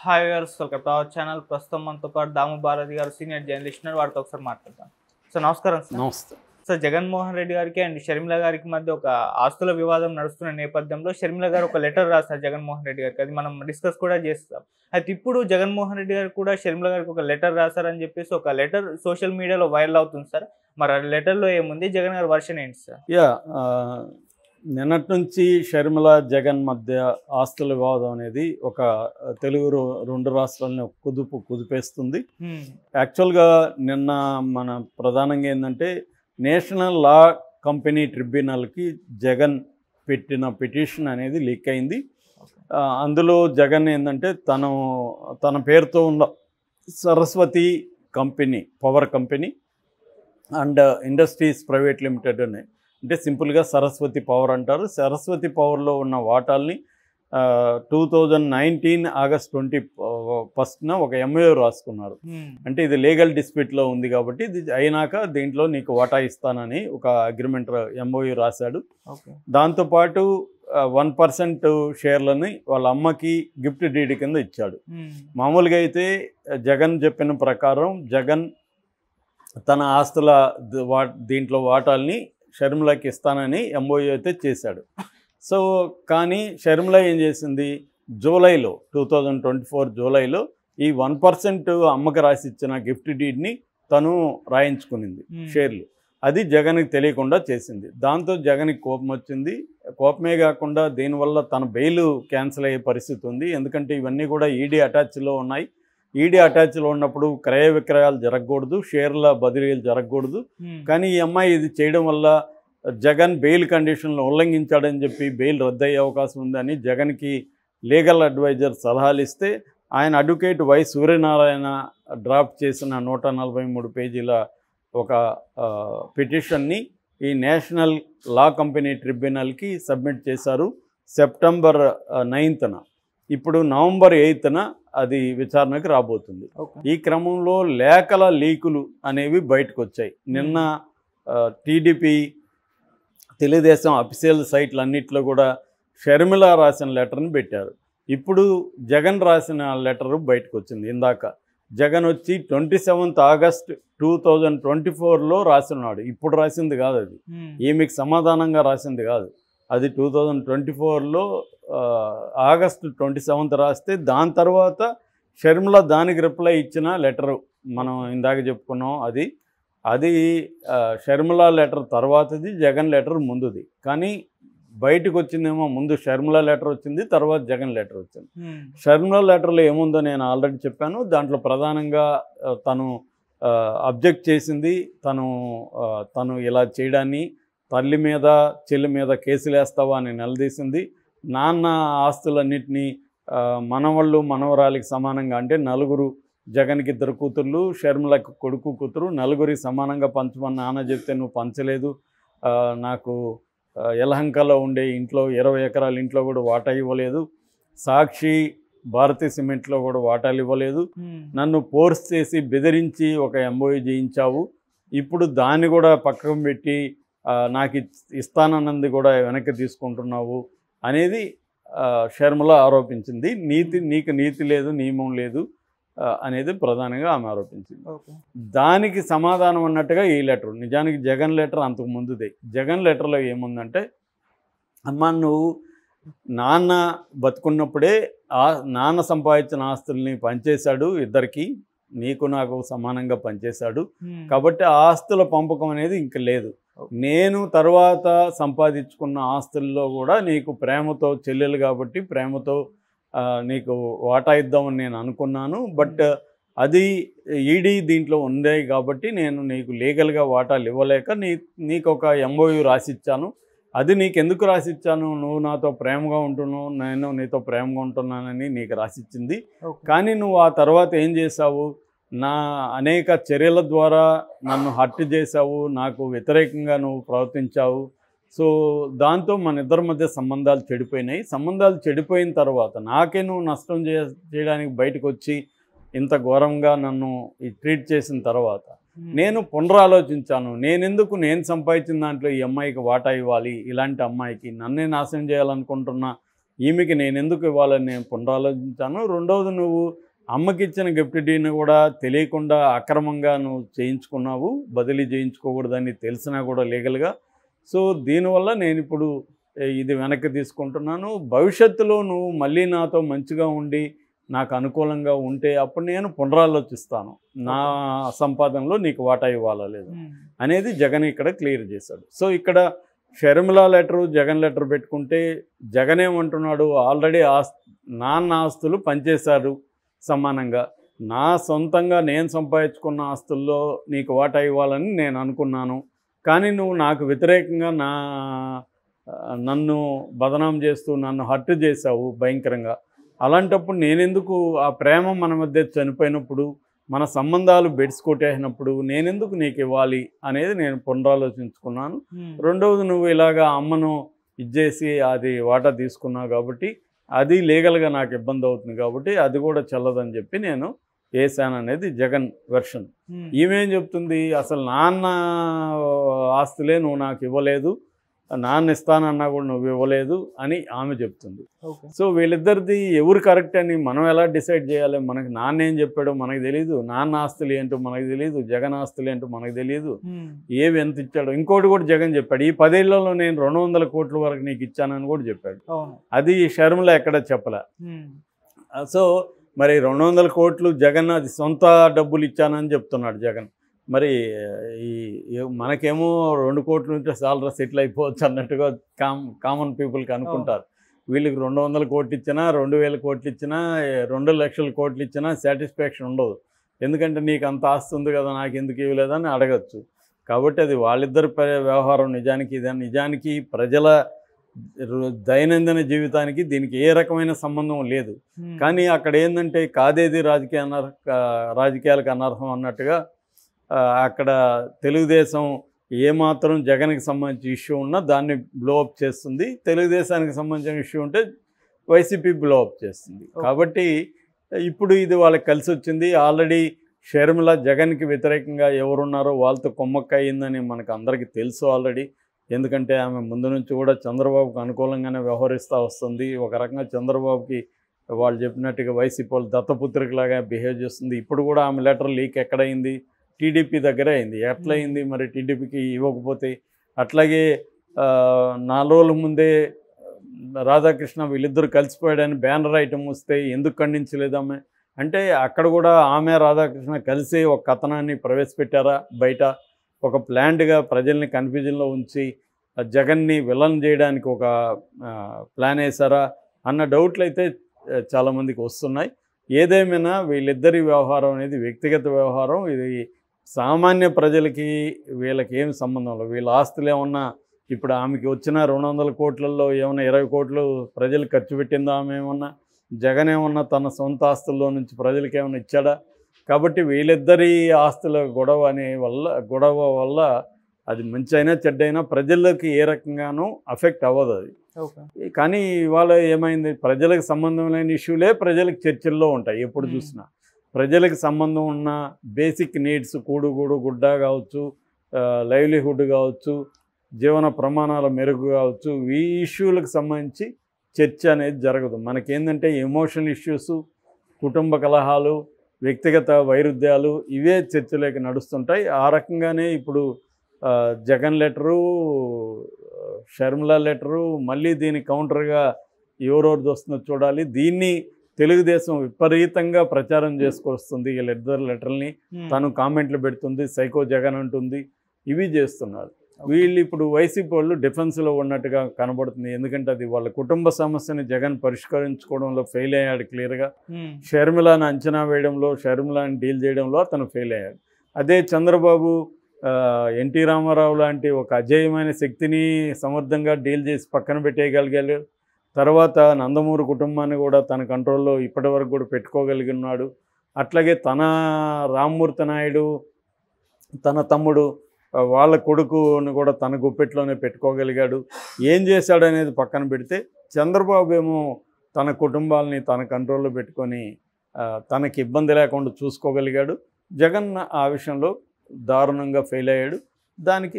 Hi గారు welcome to our channel ప్రస్తుతం మనతో పాటు దాము భారతి గారు సీనియర్ జర్నలిస్ట్ ఉన్నారు వారితో ఒకసారి మాట్లాడతాం సో నమస్కారం సార్ నమస్తే సో జగన్మోహన్ రెడ్డి గారికి అండ్ షర్మిల గారికి మధ్య ఒక ఆస్తుల వివాదం నడుస్తున్న నేపథ్యంలో షర్మిల గారు ఒక లెటర్ రాస్తారు జగన్మోహన్ రెడ్డి గారికి అది మనం డిస్కస్ కూడా చేస్తాం అయితే ఇప్పుడు జగన్మోహన్ రెడ్డి గారు కూడా షర్మిల గారికి ఒక లెటర్ రాశారని చెప్పేసి ఒక లెటర్ సోషల్ మీడియాలో వైరల్ అవుతుంది సార్ మరి ఆ లెటర్లో ఏముంది జగన్ గారి వర్షన్ ఏంటి సార్ యా ఆ, నిన్నటి నుంచి షర్మిల జగన్ మధ్య ఆస్తుల వివాదం అనేది ఒక తెలుగు రు- రెండు రాష్ట్రాలని ఒక కుదుపు కుదిపేస్తుంది యాక్చువల్గా నిన్న మన ప్రధానంగా ఏంటంటే నేషనల్ లా కంపెనీ ట్రిబ్యునల్కి జగన్ పెట్టిన పిటిషన్ అనేది లీక్ అయింది ఆ, అందులో జగన్ ఏంటంటే తను తన పేరుతో ఉన్న Saraswati company power company and industries private limited అని అంటే సింపుల్గా సరస్వతి పవర్ అంటారు సరస్వతి పవర్లో ఉన్న వాటాల్ని two thousand nineteen August twenty ఫస్ట్న ఒక ఎంఏ రాసుకున్నారు అంటే ఇది లీగల్ డిస్ప్యూట్లో ఉంది కాబట్టి ఇది అయినాక దీంట్లో నీకు వాటా ఇస్తానని ఒక అగ్రిమెంట్ ఎంఓయూ రాశాడు ఓకే దాంతోపాటు వన్ పర్సెంట్ షేర్లని వాళ్ళ అమ్మకి గిఫ్ట్ డీడ్ కింద ఇచ్చాడు మామూలుగా అయితే జగన్ చెప్పిన ప్రకారం జగన్ తన ఆస్తుల ద- వా దీంట్లో వాటాల్ని షర్మిలకి ఇస్తానని ఎంఓయూ అయితే చేశాడు సో కానీ షర్మిల ఏం చేసింది జూలైలో టూ థౌజండ్ ట్వంటీ ఫోర్ జూలైలో ఈ వన్ పర్సెంట్ అమ్మకి రాసి ఇచ్చిన గిఫ్ట్ డీడ్ని తను రాయించుకునింది షేర్లు అది జగన్కి తెలియకుండా చేసింది దాంతో జగన్కి కోపం వచ్చింది కోపమే కాకుండా దీనివల్ల తన బెయిల్ క్యాన్సిల్ అయ్యే పరిస్థితి ఉంది ఎందుకంటే ఇవన్నీ కూడా ఈడీ అటాచ్లో ఉన్నాయి ఈడీ అటాచ్లో ఉన్నప్పుడు క్రయ విక్రయాలు జరగకూడదు షేర్ల బదిలీలు జరగకూడదు కానీ ఈ అమ్మాయి ఇది చేయడం వల్ల జగన్ బెయిల్ కండిషన్లు ఉల్లంఘించాడని చెప్పి బెయిల్ రద్దయ్యే అవకాశం ఉందని జగన్కి లీగల్ అడ్వైజర్ సలహాలు ఇస్తే ఆయన అడ్వకేట్ వై సూర్యనారాయణ డ్రాఫ్ట్ చేసిన నూట నలభై మూడు పేజీల ఒక ఆ, పిటిషన్ని ఈ నేషనల్ లా కంపెనీ ట్రిబ్యునల్కి సబ్మిట్ చేశారు సెప్టెంబర్ నైన్త్న ఇప్పుడు నవంబర్ ఎయిత్న అది విచారణకు రాబోతుంది ఓకే ఈ క్రమంలో లేఖల లీకులు అనేవి బయటకు వచ్చాయి నిన్న టీడీపీ తెలుగుదేశం అఫీషియల్ సైట్లు అన్నిట్లో కూడా షర్మిల రాసిన లెటర్ని పెట్టారు ఇప్పుడు జగన్ రాసిన లెటరు బయటకు వచ్చింది ఇందాక జగన్ వచ్చి twenty seventh August two thousand twenty ఫోర్లో రాసినాడు ఇప్పుడు రాసింది కాదు అది ఈమెకి సమాధానంగా రాసింది కాదు అది టూ థౌజండ్ ట్వంటీ ఫోర్లో ఆగస్ట్ ట్వంటీ సెవెంత్ రాస్తే దాని తర్వాత షర్మిల దానికి రిప్లై ఇచ్చిన లెటరు మనం ఇందాక చెప్పుకున్నాం అది అది ఆ, షర్మిల లెటర్ తర్వాతది జగన్ లెటర్ ముందుది కానీ బయటకు వచ్చిందేమో ముందు షర్మిల లెటర్ వచ్చింది తర్వాత జగన్ లెటర్ వచ్చింది షర్మిల లెటర్లో ఏముందో నేను ఆల్రెడీ చెప్పాను దాంట్లో ప్రధానంగా ఆ, తను అబ్జెక్ట్ చేసింది తను ఆ, తను ఇలా చేయడాన్ని తల్లి మీద చెల్లి మీద కేసులు వేస్తావా అని నిలదీసింది నాన్న ఆస్తులన్నింటినీ ఆ, మనవళ్ళు మనవరాలికి సమానంగా అంటే నలుగురు జగన్కి ఇద్దరు కూతుర్లు షర్మిలకు కొడుకు కూతురు నలుగురికి సమానంగా పంచమని నాన్న చెప్తే నువ్వు పంచలేదు ఆ, నాకు ఆ, యలహంకలో ఉండే ఇంట్లో ఇరవై ఎకరాల ఇంట్లో కూడా వాటా ఇవ్వలేదు సాక్షి భారతీ సిమెంట్లో కూడా వాటాలు ఇవ్వలేదు నన్ను ఫోర్స్ చేసి బెదిరించి ఒక ఎంఓఈ చేయించావు ఇప్పుడు దాన్ని కూడా పక్కకు పెట్టి ఆ, నాకు ఇచ్- ఇస్తానన్నది కూడా వెనక్కి తీసుకుంటున్నావు అనేది ఆ, షర్మిల ఆరోపించింది నీతి నీకు నీతి లేదు నియమం లేదు ఆ, అనేది ప్రధానంగా ఆమె ఆరోపించింది ఓకే దానికి సమాధానం అన్నట్టుగా ఈ లెటర్ నిజానికి జగన్ లెటర్ అంతకు ముందుదే జగన్ లెటర్లో ఏముందంటే అమ్మ నువ్వు నాన్న బతుకున్నప్పుడే ఆ నాన్న సంపాదించిన ఆస్తుల్ని పంచేశాడు ఇద్దరికి నీకు నాకు సమానంగా పనిచేశాడు కాబట్టి ఆ ఆస్తుల పంపకం అనేది ఇంక లేదు నేను తర్వాత సంపాదించుకున్న ఆస్తుల్లో కూడా నీకు ప్రేమతో చెల్లెలు కాబట్టి ప్రేమతో ఆ, నీకు వాటా ఇద్దామని నేను అనుకున్నాను బట్ అది ఈడీ దీంట్లో ఉంది కాబట్టి నేను నీకు లీగల్గా వాటాలు ఇవ్వలేక నీ నీకు ఒక ఎంఓయు రాసిచ్చాను అది నీకు ఎందుకు రాసిచ్చాను నువ్వు నాతో ప్రేమగా ఉంటున్నావు నేను నీతో ప్రేమగా ఉంటున్నానని నీకు రాసిచ్చింది ఓకే కానీ నువ్వు ఆ తర్వాత ఏం చేసావు నా అనేక చర్యల ద్వారా నన్ను హర్ట్ చేసావు నాకు వ్యతిరేకంగా నువ్వు ప్రవర్తించావు సో దాంతో మన ఇద్దరి మధ్య సంబంధాలు చెడిపోయినాయి సంబంధాలు చెడిపోయిన తర్వాత నాకే నువ్వు నష్టం చే చేయడానికి బయటకు వచ్చి ఇంత ఘోరంగా నన్ను ఈ ట్రీట్ చేసిన తర్వాత నేను పునరాలోచించాను నేనెందుకు నేను సంపాదించిన దాంట్లో ఈ అమ్మాయికి వాటా ఇవ్వాలి ఇలాంటి అమ్మాయికి నన్నే నాశనం చేయాలనుకుంటున్న ఈమెకి నేను ఎందుకు ఇవ్వాలని నేను పునరాలోచించాను రెండవది నువ్వు అమ్మకి ఇచ్చిన గిఫ్ట్ డీని కూడా తెలియకుండా అక్రమంగా నువ్వు చేయించుకున్నావు బదిలీ చేయించుకోకూడదని తెలిసినా కూడా లీగల్గా సో దీనివల్ల నేను ఇప్పుడు ఏ, ఇది వెనక్కి తీసుకుంటున్నాను భవిష్యత్తులో నువ్వు మళ్ళీ నాతో మంచిగా ఉండి నాకు అనుకూలంగా ఉంటే అప్పుడు నేను పునరాలోచిస్తాను నా సంపాదనలో నీకు వాటా ఇవ్వాలా లేదు అనేది జగన్ ఇక్కడ క్లియర్ చేశాడు సో ఇక్కడ షర్మిల లెటరు జగన్ లెటర్ పెట్టుకుంటే జగన్ ఏమంటున్నాడు ఆల్రెడీ ఆస్ నాన్న ఆస్తులు పనిచేశారు సమానంగా నా సొంతంగా నేను సంపాదించుకున్న ఆస్తుల్లో నీకు వాటా ఇవ్వాలని నేను అనుకున్నాను కానీ నువ్వు నాకు వ్యతిరేకంగా నా ఆ, నన్ను బదనాం చేస్తూ నన్ను హర్ట్ చేశావు భయంకరంగా అలాంటప్పుడు నేనెందుకు ఆ ప్రేమ మన మధ్య చనిపోయినప్పుడు మన సంబంధాలు బెడ్స్ కొట్టేసినప్పుడు నేనెందుకు నీకు ఇవ్వాలి అనేది నేను పునరాలోచించుకున్నాను రెండవది నువ్వు ఇలాగా అమ్మను ఇచ్చేసి అది వాటా తీసుకున్నావు కాబట్టి అది లీగల్గా నాకు ఇబ్బంది అవుతుంది కాబట్టి అది కూడా చెల్లదని చెప్పి నేను వేసాను అనేది జగన్ వెర్షన్ ఈమెం చెప్తుంది అసలు నాన్న ఆస్తులే నువ్వు నాకు ఇవ్వలేదు నాన్న ఇస్తానన్నా కూడా నువ్వు ఇవ్వలేదు అని ఆమె చెప్తుంది ఓకే సో వీళ్ళిద్దరిది ఎవరు కరెక్ట్ అని మనం ఎలా డిసైడ్ చేయాలి మనకి నాన్న ఏం చెప్పాడో మనకు తెలియదు నాన్న ఆస్తులు ఏంటో మనకు తెలియదు జగన్ ఆస్తులు ఏంటో మనకు తెలియదు ఏవి ఎంత ఇచ్చాడో ఇంకోటి కూడా జగన్ చెప్పాడు ఈ పదేళ్లలో నేను రెండు వందల కోట్ల వరకు నీకు ఇచ్చానని కూడా చెప్పాడు అవును అది షర్మిల ఎక్కడ చెప్పలే ఆ, సో మరి రెండు వందల కోట్లు జగన్ అది సొంత డబ్బులు ఇచ్చానని చెప్తున్నాడు జగన్ మరి ఈ ఈ- మనకేమో రెండు కోట్ల నుంచి సాలరీ సెటిల్ అయిపోవచ్చు అన్నట్టుగా కామ్ కామన్ పీపుల్కి అనుకుంటారు వీళ్ళకి రెండు వందల కోట్లు ఇచ్చినా రెండు వేల కోట్లు ఇచ్చినా ఏ, రెండు లక్షల కోట్లు ఇచ్చినా సాటిస్ఫాక్షన్ ఉండదు ఎందుకంటే నీకు అంత ఆస్తి ఉంది కదా నాకు ఎందుకు ఇవ్వలేదని అడగచ్చు కాబట్టి అది వాళ్ళిద్దరి ప- వ్యవహారం నిజానికి ఇది నిజానికి ప్రజల రు- దైనందిన జీవితానికి దీనికి ఏ రకమైన సంబంధం లేదు కానీ అక్కడ ఏంటంటే కాదేది రాజకీయ అనర్ రాజకీయాలకు అనర్హం అన్నట్టుగా ఆ, అక్కడ తెలుగుదేశం ఏమాత్రం జగన్కి సంబంధించి ఇష్యూ ఉన్నా దాన్ని బ్లోఅప్ చేస్తుంది తెలుగుదేశానికి సంబంధించిన ఇష్యూ ఉంటే వైసీపీ బ్లోఅప్ చేస్తుంది కాబట్టి ఇప్పుడు ఇది వాళ్ళకి కలిసి వచ్చింది ఆల్రెడీ షర్మిల జగన్కి వ్యతిరేకంగా ఎవరున్నారో వాళ్ళతో కొమ్మక్క అయిందని మనకు అందరికీ తెలుసు ఆల్రెడీ ఎందుకంటే ఆమె ముందు నుంచి కూడా చంద్రబాబుకు అనుకూలంగానే వ్యవహరిస్తూ వస్తుంది ఒక రకంగా చంద్రబాబుకి వాళ్ళు చెప్పినట్టుగా వైసీపీ వాళ్ళు దత్తపుత్రికలాగా బిహేవ్ చేస్తుంది ఇప్పుడు కూడా ఆమె లెటర్ లీక్ ఎక్కడైంది టీడీపీ దగ్గరే అయింది ఎట్లా అయింది మరి టీడీపీకి ఇవ్వకపోతే అట్లాగే ఆ, నాలుగు రోజుల ముందే రాధాకృష్ణ వీళ్ళిద్దరు కలిసిపోయాడని బ్యానర్ ఐటమ్ వస్తే ఎందుకు ఖండించలేదు ఆమె అంటే అక్కడ కూడా ఆమె రాధాకృష్ణ కలిసి ఒక కథనాన్ని ప్రవేశపెట్టారా బయట ఒక ప్లాంట్గా ప్రజల్ని కన్ఫ్యూజన్లో ఉంచి ఆ జగన్ని విలన్ చేయడానికి ఒక ఆ, ప్లాన్ వేశారా అన్న డౌట్లు అయితే ఆ, చాలామందికి వస్తున్నాయి ఏదేమైనా వీళ్ళిద్దరి వ్యవహారం అనేది వ్యక్తిగత వ్యవహారం ఇది సామాన్య ప్రజలకి వీళ్ళకి ఏం సంబంధం లేదు వీళ్ళ ఆస్తులు ఏమన్నా ఇప్పుడు ఆమెకి వచ్చిన రెండు వందల కోట్లలో ఏమన్నా ఇరవై కోట్లు ప్రజలు ఖర్చు పెట్టిందా ఆమె ఏమన్నా జగన్ ఏమన్నా తన సొంత ఆస్తుల్లో నుంచి ప్రజలకి ఏమన్నా ఇచ్చాడా కాబట్టి వీళ్ళిద్దరి ఆస్తుల గొడవ అనే వల్ల గొడవ వల్ల అది మంచి అయినా చెడ్డైనా ప్రజలకి ఏ రకంగానూ అఫెక్ట్ అవ్వదు అది ఓకే కానీ ఇవాళ ఏమైంది ప్రజలకు సంబంధం లేని ఇష్యూలే ప్రజలకు చర్చల్లో ఉంటాయి ఎప్పుడు Hmm. చూసినా ప్రజలకు సంబంధం ఉన్న బేసిక్ నీడ్స్ కూడు గూడు గుడ్డ కావచ్చు లైవ్లీహుడ్ కావచ్చు జీవన ప్రమాణాల మెరుగు కావచ్చు ఈ ఇష్యూలకు సంబంధించి చర్చ అనేది జరగదు మనకేంటంటే ఎమోషనల్ ఇష్యూస్ కుటుంబ కలహాలు వ్యక్తిగత వైరుధ్యాలు ఇవే చర్చలోకి నడుస్తుంటాయి ఆ రకంగానే ఇప్పుడు ఆ, జగన్ లెటరు ఆ, షర్మిల లెటరు మళ్ళీ దీని కౌంటర్గా ఎవరెవరిది వస్తుందో చూడాలి దీన్ని తెలుగుదేశం విపరీతంగా ప్రచారం చేసుకొస్తుంది వీళ్ళిద్దరు లెటర్ని తను కామెంట్లు పెడుతుంది సైకో జగన్ అంటుంది ఇవి చేస్తున్నారు వీళ్ళు ఇప్పుడు వైసీపీ వాళ్ళు డిఫెన్స్లో ఉన్నట్టుగా కనబడుతుంది ఎందుకంటే అది వాళ్ళ కుటుంబ సమస్యని జగన్ పరిష్కరించుకోవడంలో ఫెయిల్ అయ్యాడు క్లియర్గా షర్మిలాని అంచనా వేయడంలో షర్మిలాని డీల్ చేయడంలో అతను ఫెయిల్ అయ్యాడు అదే చంద్రబాబు ఆ, ఎన్టీ రామారావు లాంటి ఒక అజేయమైన శక్తిని సమర్థంగా డీల్ చేసి పక్కన పెట్టేయగలిగాడు తర్వాత నందమూరి కుటుంబాన్ని కూడా తన కంట్రోల్లో ఇప్పటివరకు కూడా పెట్టుకోగలిగి ఉన్నాడు అట్లాగే తన రామ్మూర్తి నాయుడు తన తమ్ముడు ఆ, వాళ్ళ కొడుకుని కూడా తన గుప్పెట్లోనే పెట్టుకోగలిగాడు ఏం చేశాడనేది పక్కన పెడితే చంద్రబాబు ఏమో తన కుటుంబాలని తన కంట్రోల్లో పెట్టుకొని ఆ, తనకి ఇబ్బంది లేకుండా చూసుకోగలిగాడు జగన్ ఆ విషయంలో దారుణంగా ఫెయిల్ అయ్యాడు దానికి